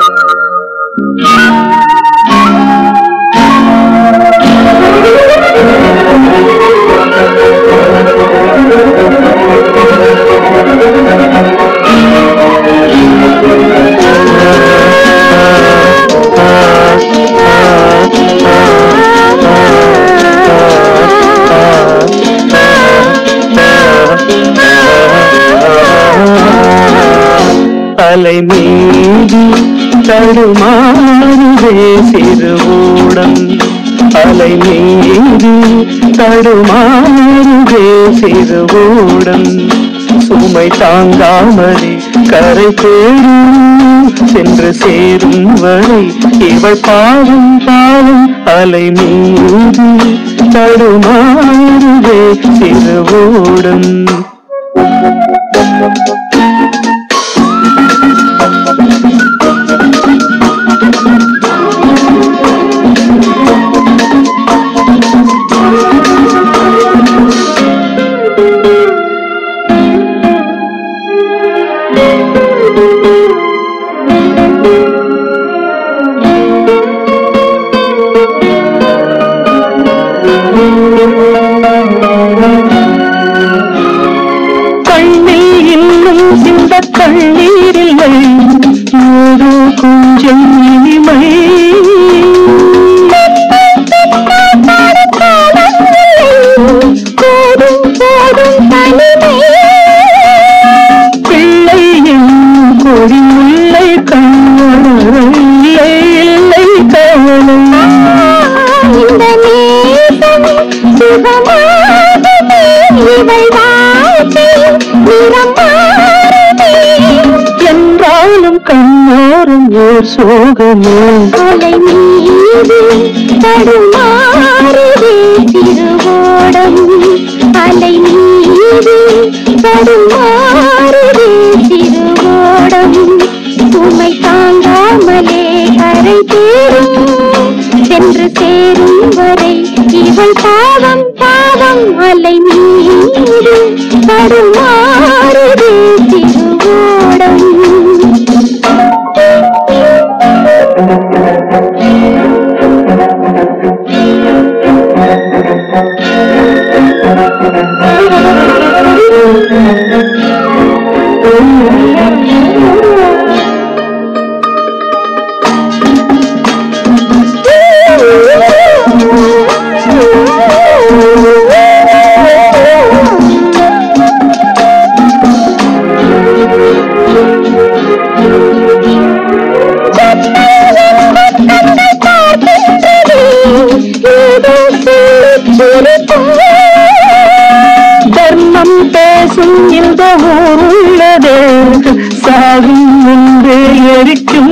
அலை மீது தடுமாறுதே சிறுவூடம் அலை மீது தடுமாறுதே சிறுவூடம் சுமை தாங்காமலே கரை தேடும் சென்று சேரும் வரை இவள் பாவம் பாவம் அலை மீது தடுமாறுதே சிறுவூடம் கண்ணில் இன்னும் இந்த கண்ணீரில்லை ஏதோ கொஞ்சம் இனிமை போதும் போதும் தனிமை பிள்ளை என் கொடி முல்லை கண்ணலை இல்லை கவலை இந்த நேசம் சுகமாகுமே இவள் வாழ்க்கையில் நிறம் மாறுமே என்றாலும் கண்ணோரம் ஓர் சோகமே அலை மீது தடுமாறுதே திருவோடம் அலை மீது தடுமாறுதே திருவோடம் சுமை தாங்காமலே கரை தேரும் சென்று சேரும் வரை இவள் பாவம் பாவம் அலை மீது தடுமாறுதே திருவோடம் தர்மம் பேசும் இந்த ஊர் உள்ளதே சாகும் முன்பே எரிக்கும்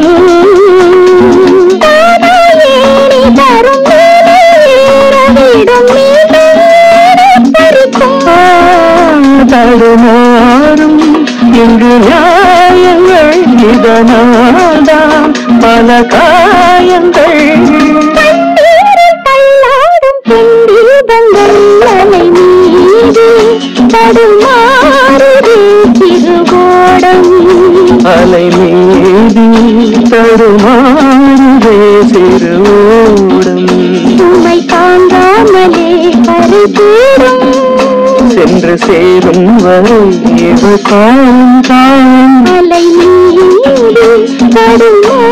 தடுமாறும் இங்கு நியாயங்கள் இதனால்தான் பல காயங்கள் அலை மீது தடுமாறுதே சிறுவோடம் சுமை தாங்காமலே கரை தேடும் சென்று சேரும் வரை இவள் காலம் காலம் அலை மீது தடுமாறுதே